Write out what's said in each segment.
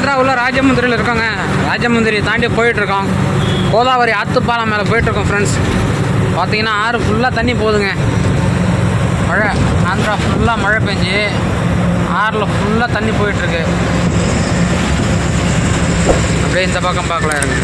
ஆந்திராவில் ராஜமுந்திரியில் இருக்கோங்க ராஜமுந்திரி தாண்டி போயிட்டுருக்கோம் கோதாவரி ஆத்துப்பாலம் மேலே போயிட்டுருக்கோம் ஃப்ரெண்ட்ஸ் பார்த்தீங்கன்னா ஆறு ஃபுல்லாக தண்ணி போகுதுங்க மழை ஆந்திரா ஃபுல்லாக மழை பெஞ்சு ஆறில் ஃபுல்லாக தண்ணி போயிட்டுருக்கு அப்படியே இந்த பக்கம் பார்க்கலாம் இருங்க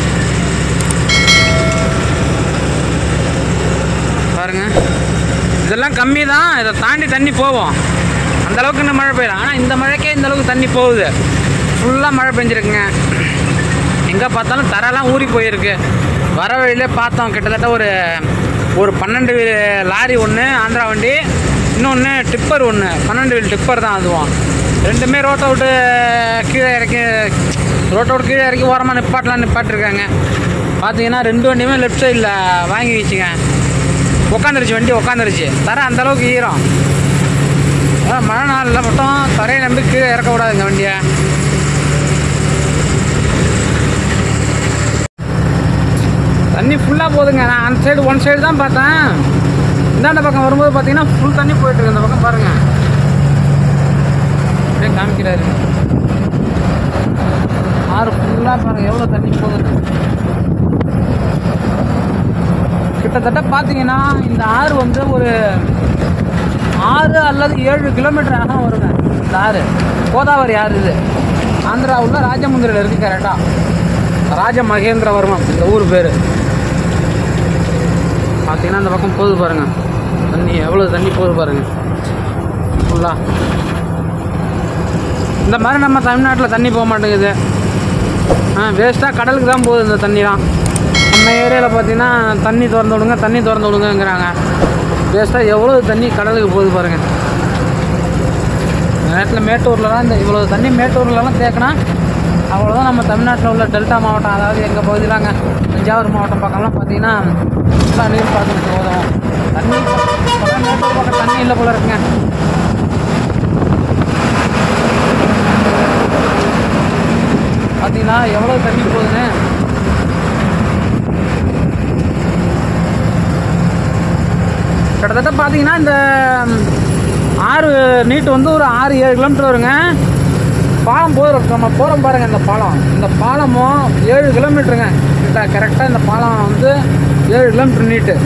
பாருங்க இதெல்லாம் கம்மி தான் இதை தாண்டி தண்ணி போவோம் அந்த அளவுக்கு இந்த மழை பெய்யல ஆனால் இந்த மழைக்கே இந்த அளவுக்கு தண்ணி போகுது ஃபுல்லாக மழை பெஞ்சிருக்குங்க எங்கே பார்த்தாலும் தரெல்லாம் ஊறி போயிருக்கு வர வழியிலே பார்த்தோம் கிட்டத்தட்ட ஒரு ஒரு பன்னெண்டு வீல் லாரி ஒன்று ஆந்திரா வண்டி இன்னொன்று டிப்பர் ஒன்று பன்னெண்டு வீல் டிப்பர் தான் அதுவும் ரெண்டுமே ரோட்டை விட்டு கீழே இறக்கி ரோட்டை விட்டு கீழே இறக்கி ஓரமாக நிப்பாட்டலாம் நிப்பாட்டிருக்காங்க பார்த்தீங்கன்னா ரெண்டு வண்டியுமே லெஃப்ட் சைடில் வாங்கி வச்சுங்க உட்காந்துருச்சு வண்டி உட்காந்துருச்சு தர அந்த அளவுக்கு ஈரம் அதான் மழை நாளில் மட்டும் தரையை நம்பி கீழே இறக்கக்கூடாதுங்க வண்டியை தண்ணி ஃபுல்லாக போகுதுங்க நான் அந்த சைடு ஒன் சைடு தான் பார்த்தேன் இந்தாண்ட பக்கம் வரும்போது பார்த்தீங்கன்னா ஃபுல் தண்ணி போயிட்டு இருக்கு இந்த பக்கம் பாருங்க அப்படியே காமிக்கிறாரு ஆறு ஃபுல்லாக பாருங்க எவ்வளோ தண்ணி போகுது கிட்டத்தட்ட பார்த்தீங்கன்னா இந்த ஆறு வந்து ஒரு ஆறு அல்லது ஏழு கிலோமீட்டர் ஆக வருங்க இந்த ஆறு கோதாவரி ஆறு இது ஆந்திராவில் ராஜமுந்திரியில் இருக்குது கரெக்டாக ராஜ மகேந்திரவர்மம் இந்த ஊர் பேர் பார்த்தீங்கன்னா இந்த பக்கம் போகுது பாருங்க தண்ணி எவ்வளோ தண்ணி போகுது பாருங்க ஃபுல்லாக இந்த மாதிரி நம்ம தமிழ்நாட்டில் தண்ணி போக மாட்டேங்குது ஆ வேஸ்ட்டாக கடலுக்கு தான் போகுது இந்த தண்ணிலாம் நம்ம ஏரியாவில் பார்த்தீங்கன்னா தண்ணி திறந்து விடுங்க தண்ணி திறந்து விடுங்கங்கிறாங்க வேஸ்ட்டாக எவ்வளோ தண்ணி கடலுக்கு போகுது பாருங்கள் இந்த நேரத்தில் மேட்டூர்லலாம் இந்த இவ்வளோ தண்ணி மேட்டூர்லலாம் தேக்கினா அவ்வளோதான் நம்ம தமிழ்நாட்டில் உள்ள டெல்டா மாவட்டம் அதாவது எங்கள் பகுதியிலாங்க தஞ்சாவூர் மாவட்டம் பக்கம்லாம் பார்த்தீங்கன்னா ஃபுல்லாக நீர் பாசனத்துக்கு உதவும் தண்ணி இப்போலாம் மேட்டூர் பக்கம் தண்ணி இல்லை போல இருக்குங்க பார்த்தீங்கன்னா எவ்வளோ தண்ணி போகுதுன்னு கிட்டத்தட்ட பார்த்தீங்கன்னா இந்த ஆறு நீட்டு வந்து ஒரு ஆறு ஏழு கிலோமீட்டர் வருங்க பாலம் போகிறோம் நம்ம போகிறோம் பாருங்கள் இந்த பாலம் இந்த பாலமும் ஏழு கிலோமீட்டருங்க கிட்ட கரெக்டாக இந்த பாலம் வந்து ஏழு கிலோமீட்டர் நீட்டு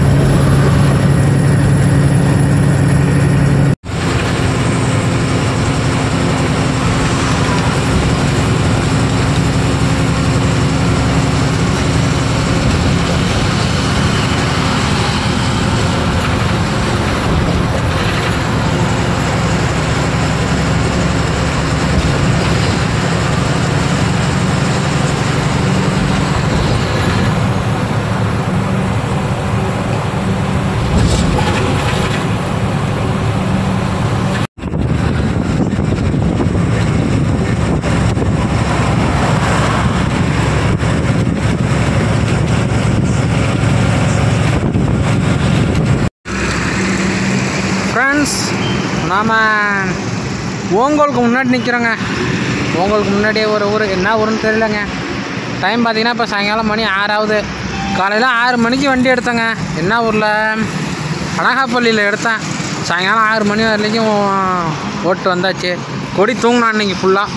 ஃப்ரெண்ட்ஸ் நாம் ஓங்கோலுக்கு முன்னாடி நிற்கிறோங்க ஓங்கோலுக்கு முன்னாடியே ஒரு ஊர் என்ன ஊருன்னு தெரியலங்க டைம் பார்த்தீங்கன்னா இப்போ சாயங்காலம் மணி ஆறாவது காலையில் ஆறு மணிக்கு வண்டி எடுத்தேங்க என்ன ஊரில் அனகாப்பள்ளியில் எடுத்தேன் சாயங்காலம் ஆறு மணி வரைக்கும் ஓட்டு வந்தாச்சு கொடி தூங்கினா அன்றைக்கி ஃபுல்லாக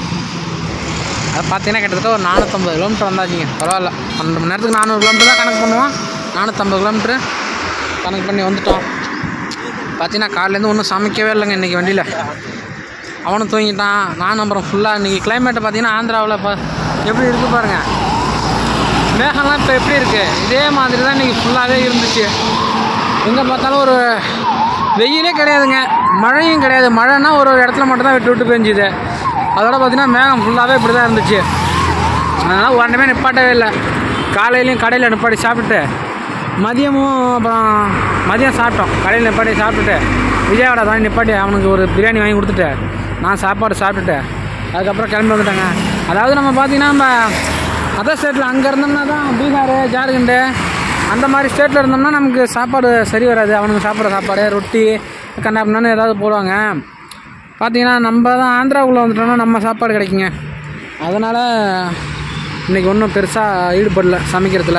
அது பார்த்தீங்கன்னா கிட்டத்தட்ட ஒரு நானூற்றம்பது கிலோமீட்டர் வந்தாச்சுங்க பரவாயில்ல பன்னெண்டு மணி நேரத்துக்கு நானூறு கிலோமீட்டர் தான் கணக்கு பண்ணுவோம் நானூற்றம்பது கிலோமீட்ரு கணக்கு பண்ணி வந்துட்டோம் பார்த்தீங்கன்னா காலையிலேருந்து ஒன்றும் சமைக்கவே இல்லைங்க இன்றைக்கி வண்டியில் அவனும் தூங்கிட்டான் நானும் அப்புறம் ஃபுல்லாக இன்றைக்கி கிளைமேட்டை பார்த்தீங்கன்னா ஆந்திராவில் இப்போ எப்படி இருக்குது பாருங்கள் மேகம்லாம் இப்போ எப்படி இருக்குது இதே மாதிரி தான் இன்றைக்கி ஃபுல்லாகவே இருந்துச்சு எங்கே பார்த்தாலும் ஒரு வெயிலே கிடையாதுங்க மழையும் கிடையாது மழைன்னா ஒரு ஒரு இடத்துல மட்டும் தான் விட்டு விட்டு பெஞ்சுது அதோட பார்த்தீங்கன்னா மேகம் ஃபுல்லாகவே இப்படி தான் இருந்துச்சு அதனால் உடனே நிப்பாட்டவே இல்லை காலையிலையும் கடையில் நிப்பாட்டி சாப்பிட்டு மதியமும் அப்புறம் மதியம் சாப்பிட்டோம் கடையில் நிப்பாட்டி சாப்பிட்டுட்டு விஜயவாடா தான் நிப்பாட்டி அவனுக்கு ஒரு பிரியாணி வாங்கி கொடுத்துட்டு நான் சாப்பாடு சாப்பிட்டுட்டு அதுக்கப்புறம் கிளம்பி வந்துட்டேங்க அதாவது நம்ம பார்த்தீங்கன்னா நம்ம அதர் ஸ்டேட்டில் அங்கே இருந்தோம்னா தான் பீகார் ஜார்க்கண்டு அந்த மாதிரி ஸ்டேட்டில் இருந்தோம்னா நமக்கு சாப்பாடு சரி வராது அவனுக்கு சாப்பிட்ற சாப்பாடு ரொட்டி கண்ணாப்பின்னு ஏதாவது போடுவாங்க பார்த்தீங்கன்னா நம்ம தான் ஆந்திராவுக்குள்ளே வந்துட்டோம்னா நம்ம சாப்பாடு கிடைக்குங்க அதனால் இன்றைக்கி ஒன்றும் பெருசாக ஈடுபடல சமைக்கிறதுல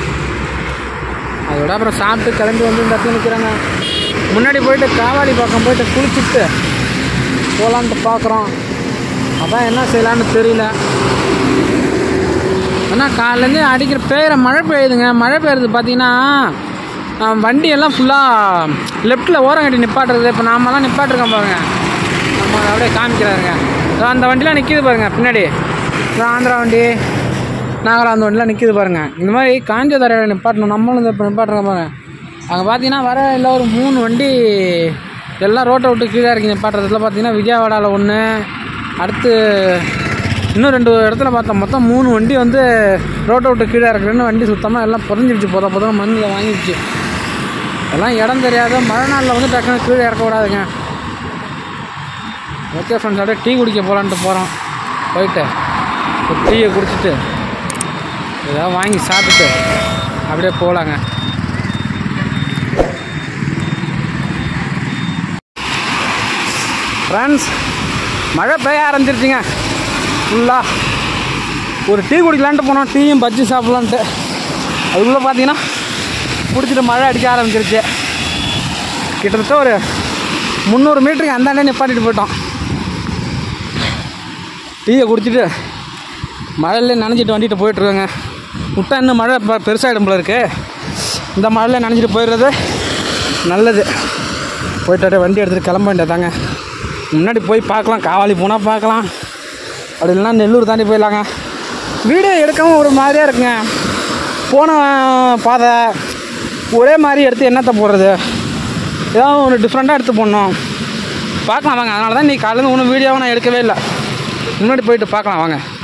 அதோட அப்புறம் சாப்பிட்டு கிளம்பி வந்து இந்த இடத்துல நிற்கிறாங்க முன்னாடி போயிட்டு காவாடி பக்கம் போயிட்டு குளிச்சுட்டு போகலான்ட்டு பார்க்குறோம் அதான் என்ன செய்யலான்னு தெரியல ஆனால் காலையிலேருந்து அடிக்கிற பெய்கிற மழை பெய்யுதுங்க மழை பெய்யுறது பார்த்தீங்கன்னா ஆஹ், வண்டி எல்லாம் ஃபுல்லாக லெஃப்ட்டில் ஓரம் கட்டி நிப்பாட்டுறது இப்போ நாமெல்லாம் நிப்பாட்டிருக்கோம் பாருங்க நம்ம அப்படியே காமிக்கிறாருங்க இதோ அந்த வண்டிலாம் நிற்கிது பாருங்க பின்னாடி இதோ ஆந்திரா வண்டி நாகலாந்து வண்டிலாம் நிற்கிது பாருங்க இந்த மாதிரி காஞ்ச தரையில் நிப்பாட்டணும் நம்மளும் இந்த இப்போ நிப்பாட்டுறோம் பாருங்க அங்கே பார்த்தீங்கன்னா வர இல்லை ஒரு மூணு வண்டி எல்லாம் ரோட்டை விட்டு கீழே இறக்கி நிப்பாட்டுறதுல பார்த்தீங்கன்னா விஜயவாடாவில் ஒன்று அடுத்து இன்னும் ரெண்டு இடத்துல பார்த்தோம் மொத்தம் மூணு வண்டி வந்து ரோட்டை விட்டு கீழே இறக்குறேன்னு வண்டி சுத்தமாக எல்லாம் புதஞ்சிடுச்சு புத புத மண்ணில் வாங்கிடுச்சு எல்லாம் இடம் தெரியாத மழை நாளில் வந்து டக்குன்னு கீழே இறக்கக்கூடாதுங்க ஓகே ஃப்ரெண்ட்ஸ் அப்படியே டீ குடிக்க போகலான்ட்டு போகிறோம் போயிட்டு ஒரு டீயை குடிச்சிட்டு ஏதாவது வாங்கி சாப்பிட்டுட்டு அப்படியே போகலாங்க ஃப்ரெண்ட்ஸ் மழை பெய்ய ஆரம்பிச்சிருச்சுங்க ஃபுல்லாக ஒரு டீ குடிக்கலான்ட்டு போனோம் டீயும் பஜ்ஜி சாப்பிட்லான்ட்டு அதுக்குள்ளே பார்த்தீங்கன்னா பிடிச்சிட்டு மழை அடிக்க ஆரம்பிச்சிருச்சு கிட்டத்தட்ட ஒரு முந்நூறு மீட்டருக்கு அந்தாண்டே நிப்பாட்டிட்டு போயிட்டோம் டீயை குடிச்சிட்டு மழையில நனைஞ்சிட்டு வண்டிட்டு போயிட்டுருக்கோங்க விட்டா இன்னும் மழை பெ- பெருசாகிடும் போல இருக்கு இந்த மழையில் நனைஞ்சிட்டு போயிடுறது நல்லது போயிட்டு அப்படியே வண்டி எடுத்துகிட்டு கிளம்ப வேண்டியதாங்க முன்னாடி போய் பார்க்கலாம் காவாலி போனால் பார்க்கலாம் அப்படி இல்லைன்னா நெல்லூர் தாண்டி போயிடலாங்க வீடியோ எடுக்கவும் ஒரு மாதிரியாக இருக்குங்க போன பாதை ஒரே மாதிரி எடுத்து என்னத்தை போடுறது ஏதாவது ஒரு டிஃப்ரெண்ட்டாக எடுத்து போடணும் பார்க்கலாம் வாங்க அதனால தான் நீ காலையில் ஒன்றும் வீடியோவும் நான் எடுக்கவே இல்லை முன்னாடி போயிட்டு பார்க்கலாம் வாங்க